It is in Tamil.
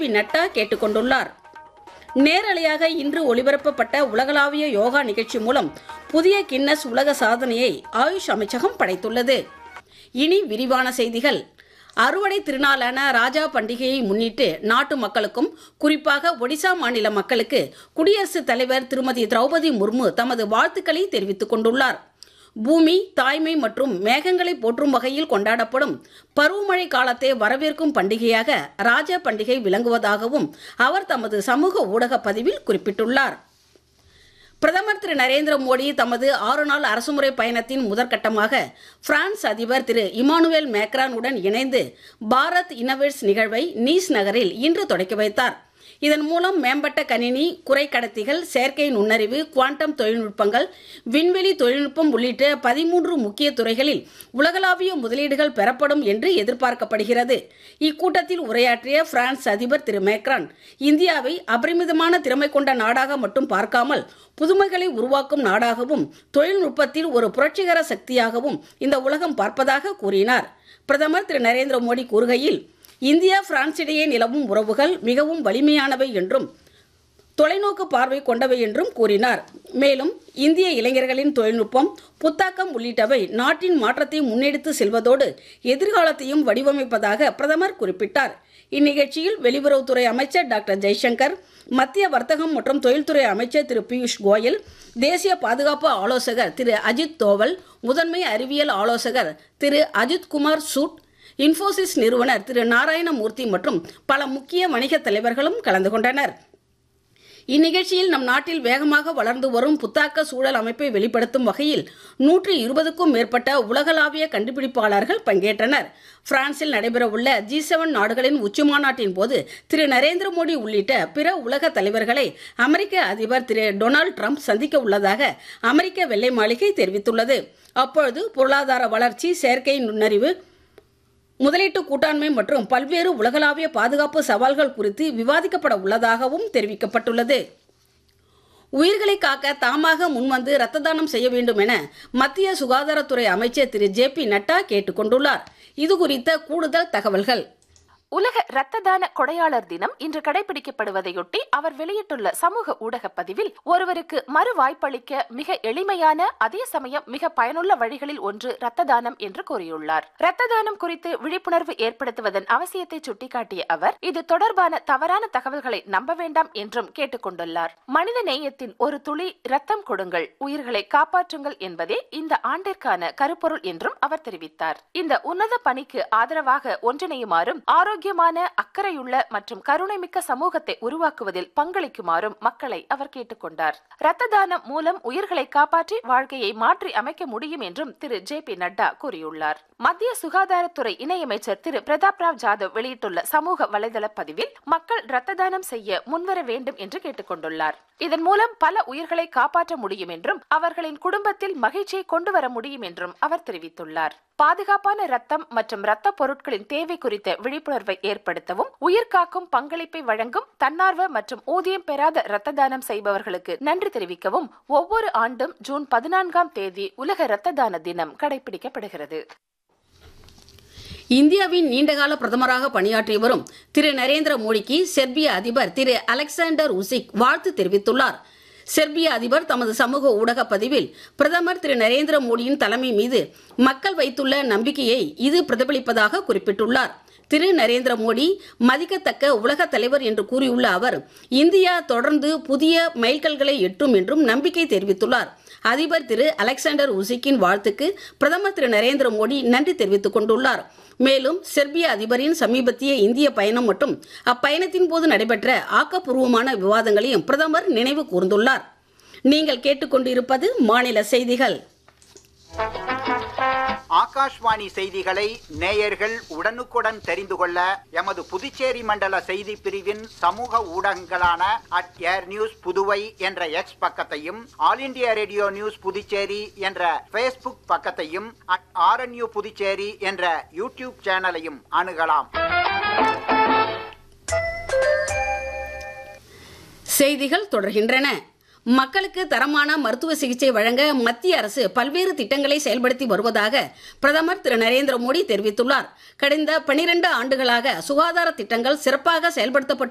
பி நட்டா கேட்டுக்கொண்டுள்ளார் நேரலையாக இன்று ஒளிபரப்பப்பட்ட உலகளாவிய யோகா நிகழ்ச்சி மூலம் புதிய கின்னஸ் உலக சாதனையை ஆயுஷ் அமைச்சகம் படைத்துள்ளது இனி விரிவான செய்திகள் அறுவடை திருநாளான ராஜா பண்டிகையை முன்னிட்டு நாட்டு மக்களுக்கும் குறிப்பாக ஒடிசா மாநில மக்களுக்கு குடியரசுத் தலைவர் திருமதி திரௌபதி முர்மு தமது வாழ்த்துக்களை தெரிவித்துக் கொண்டுள்ளார் பூமி தாய்மை மற்றும் மேகங்களை போற்றும் வகையில் கொண்டாடப்படும் பருவமழை காலத்தை வரவேற்கும் பண்டிகையாக ராஜா பண்டிகை விளங்குவதாகவும் அவர் தமது சமூக ஊடக பதிவில் குறிப்பிட்டுள்ளார் பிரதமர் திரு நரேந்திர மோடி தமது ஆறு நாள் அரசுமுறை பயணத்தின் முதற்கட்டமாக பிரான்ஸ் அதிபர் திரு இமானுவேல் மேக்ரானுடன் இணைந்து பாரத் இன்னோவேட்ஸ் நிகழ்வை நீஸ் நகரில் இன்று தொடக்கி வைத்தார் இதன் மூலம் மேம்பட்ட கணினி குறைக்கடத்திகள் செயற்கை நுண்ணறிவு குவாண்டம் தொழில்நுட்பங்கள் விண்வெளி தொழில்நுட்பம் உள்ளிட்ட பதிமூன்று முக்கிய துறைகளில் உலகளாவிய முதலீடுகள் பெறப்படும் என்று எதிர்பார்க்கப்படுகிறது இக்கூட்டத்தில் உரையாற்றிய பிரான்ஸ் அதிபர் திரு மேக்ரான் இந்தியாவை அபரிமிதமான திறமை கொண்ட நாடாக மட்டும் பார்க்காமல் புதுமைகளை உருவாக்கும் நாடாகவும் தொழில்நுட்பத்தில் ஒரு புரட்சிகர சக்தியாகவும் இந்த உலகம் பார்ப்பதாக கூறினார் பிரதமர் திரு நரேந்திர மோடி கூறுகையில் இந்தியா பிரான்ஸ் இடையே நிலவும் உறவுகள் மிகவும் வலிமையானவை என்றும் தொலைநோக்கு பார்வை கொண்டவை என்றும் கூறினார் மேலும் இந்திய இளைஞர்களின் தொழில்நுட்பம் புத்தாக்கம் உள்ளிட்டவை நாட்டின் மாற்றத்தை முன்னெடுத்து செல்வதோடு எதிர்காலத்தையும் வடிவமைப்பதாக பிரதமர் குறிப்பிட்டார் இந்நிகழ்ச்சியில் வெளியுறவுத்துறை அமைச்சர் டாக்டர் ஜெய்சங்கர் மத்திய வர்த்தகம் மற்றும் தொழில்துறை அமைச்சர் திரு பியூஷ் கோயல் தேசிய பாதுகாப்பு ஆலோசகர் திரு அஜித் தோவல் முதன்மை அறிவியல் ஆலோசகர் திரு அஜித் குமார் சூட் இன்ஃபோசிஸ் நிறுவனர் திரு நாராயணமூர்த்தி மற்றும் பல முக்கிய வணிக தலைவர்களும் கலந்து கொண்டனர் இந்நிகழ்ச்சியில் நம் நாட்டில் வேகமாக வளர்ந்து வரும் புத்தாக்க சூழல் அமைப்பை வெளிப்படுத்தும் வகையில் நூற்றி இருபதுக்கும் மேற்பட்ட உலகளாவிய கண்டுபிடிப்பாளர்கள் பங்கேற்றனர் பிரான்சில் நடைபெறவுள்ள ஜி செவன் நாடுகளின் உச்சிமாநாட்டின் போது திரு நரேந்திர மோடி உள்ளிட்ட பிற உலக தலைவர்களை அமெரிக்க அதிபர் திரு டொனால்டு ட்ரம்ப் சந்திக்க உள்ளதாக அமெரிக்க வெள்ளை மாளிகை தெரிவித்துள்ளது அப்பொழுது பொருளாதார வளர்ச்சி செயற்கை நுண்ணறிவு முதலீட்டு கூட்டாண்மை மற்றும் பல்வேறு உலகளாவிய பாதுகாப்பு சவால்கள் குறித்து விவாதிக்கப்பட உள்ளதாகவும் தெரிவிக்கப்பட்டுள்ளது உயிர்களை காக்க தாமாக முன்வந்து ரத்த தானம் செய்ய வேண்டும் என மத்திய சுகாதாரத்துறை அமைச்சர் திரு ஜே பி நட்டா கேட்டுக் கொண்டுள்ளார் இது குறித்த கூடுதல் தகவல்கள் உலக இரத்த தான கொடையாளர் தினம் இன்று கடைபிடிக்கப்படுவதையொட்டி அவர் வெளியிட்டுள்ள சமூக ஊடக பதிவில் ஒருவருக்கு மறு வாய்ப்பளிக்க மிக எளிமையான அதே சமயம் மிக பயனுள்ள வழிகளில் ஒன்று இரத்த தானம் என்று கூறியுள்ளார் இரத்த தானம் குறித்து விழிப்புணர்வு ஏற்படுத்துவதன் அவசியத்தை சுட்டிக்காட்டிய அவர் இது தொடர்பான தவறான தகவல்களை நம்ப வேண்டாம் என்றும் கேட்டுக் கொண்டுள்ளார் மனித நேயத்தின் ஒரு துளி ரத்தம் கொடுங்கள் உயிர்களை காப்பாற்றுங்கள் என்பதே இந்த ஆண்டிற்கான கருப்பொருள் என்றும் அவர் தெரிவித்தார் இந்த உன்னத பணிக்கு ஆதரவாக ஒன்றிணையுமாறும் ஆரோக்கிய ஆரோக்கியமான அக்கறையுள்ள மற்றும் கருணைமிக்க சமூகத்தை உருவாக்குவதில் பங்களிக்குமாறும் மக்களை அவர் கேட்டுக்கொண்டார் ரத்த தானம் மூலம் உயிர்களை காப்பாற்றி வாழ்க்கையை மாற்றி அமைக்க முடியும் என்றும் திரு ஜே பி நட்டா கூறியுள்ளார் மத்திய சுகாதாரத்துறை இணையமைச்சர் திரு பிரதாப் ராவ் ஜாதவ் வெளியிட்டுள்ள சமூக வலைதள பதிவில் மக்கள் ரத்த தானம் செய்ய முன்வர வேண்டும் என்று கேட்டுக்கொண்டுள்ளார் இதன் மூலம் பல உயிர்களை காப்பாற்ற முடியும் என்றும் அவர்களின் குடும்பத்தில் மகிழ்ச்சியை கொண்டு வர முடியும் என்றும் அவர் தெரிவித்துள்ளார் பாதுகாப்பான ரத்தம் மற்றும் ரத்த பொருட்களின் தேவை குறித்த விழிப்புணர்வை ஏற்படுத்தவும் உயிர் காக்கும் பங்களிப்பை வழங்கும் தன்னார்வ மற்றும் ஊதியம் பெறாத ரத்த தானம் செய்பவர்களுக்கு நன்றி தெரிவிக்கவும் ஒவ்வொரு ஆண்டும் ஜூன் பதினான்காம் தேதி உலக இரத்த தான தினம் கடைபிடிக்கப்படுகிறது இந்தியாவின் நீண்டகால பிரதமராக பணியாற்றி வரும் திரு நரேந்திர மோடிக்கு செர்பிய அதிபர் திரு அலெக்சாண்டர் உசிக் வாழ்த்து தெரிவித்துள்ளார் செர்பிய அதிபர் தமது சமூக ஊடக பதிவில் பிரதமர் திரு நரேந்திர மோடியின் தலைமை மீது மக்கள் வைத்துள்ள நம்பிக்கையை இது பிரதிபலிப்பதாக குறிப்பிட்டுள்ளார் திரு நரேந்திர மோடி மதிக்கத்தக்க உலக தலைவர் என்று கூறியுள்ள அவர் இந்தியா தொடர்ந்து புதிய மைல்கல்களை எட்டும் என்றும் நம்பிக்கை தெரிவித்துள்ளார் அதிபர் திரு அலெக்சாண்டர் உசிக்கின் வாழ்த்துக்கு பிரதமர் திரு நரேந்திர மோடி நன்றி தெரிவித்துக் கொண்டுள்ளார் மேலும் செர்பிய அதிபரின் சமீபத்திய இந்திய பயணம் மற்றும் அப்பயணத்தின் போது நடைபெற்ற ஆக்கப்பூர்வமான விவாதங்களையும் பிரதமர் நினைவு கூர்ந்துள்ளார் நீங்கள் கேட்டுக்கொண்டிருப்பது மாநில செய்திகள் ஆகாஷ்வாணி செய்திகளை நேயர்கள் உடனுக்குடன் தெரிந்து கொள்ள எமது புதுச்சேரி மண்டல செய்தி பிரிவின் சமூக ஊடகங்களான அட் ஏர் நியூஸ் புதுவை என்ற எக்ஸ் பக்கத்தையும் all India radio news Puducherry என்ற பேஸ்புக் பக்கத்தையும் அட் ஆர்என்யூ புதுச்சேரி என்ற யூடியூப் சேனலையும் அணுகலாம் செய்திகள் தொடர்கின்றன மக்களுக்கு தரமான மருத்துவ சிகிச்சை வழங்க மத்திய அரசு பல்வேறு திட்டங்களை செயல்படுத்தி வருவதாக பிரதமர் திரு நரேந்திர மோடி தெரிவித்துள்ளார் கடந்த பனிரெண்டு ஆண்டுகளாக சுகாதார திட்டங்கள் சிறப்பாக செயல்படுத்தப்பட்டு